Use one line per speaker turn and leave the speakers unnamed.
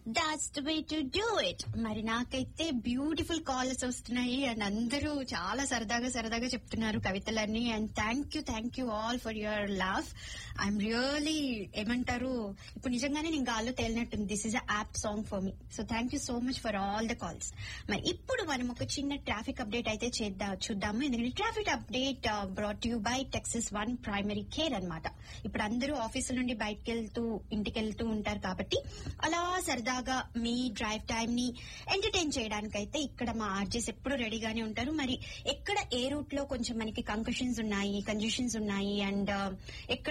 that's the way to do it మరి నాకైతే beautiful calls వస్తున్నాయి అండ్ అందరూ చాలా సరదాగా సరదాగా చెప్తున్నారు కవితలన్నీ and thank you thank you all for your love I'm really ఏమంటారు ఇప్పుడు నిజంగానే నేను గాల్లో తేలినట్టుంది this is a app song for me so thank you so much for all the calls మరి ఇప్పుడు మనం ఒక చిన్న ట్రాఫిక్ అప్డేట్ అయితే చేద్దాం చూద్దాము ఎందుకంటే traffic update brought you by Texas one primary care అన్నమాట ఇప్పుడు అందరూ ఆఫీసుల నుండి బయటకు వెళ్తూ ఇంటికి వెళ్తూ ఉంటారు కాబట్టి అలా సరదాగా మీ డ్రైవ్ టైం ని ఎంటర్టైన్ చేయడానికి అయితే ఇక్కడ మా ఆర్జెస్ ఎప్పుడు రెడీగానే ఉంటారు మరి ఎక్కడ ఏ రూట్ లో కొంచెం మనకి కంకషన్స్ ఉన్నాయి కంజెషన్స్ ఉన్నాయి అండ్ ఎక్కడ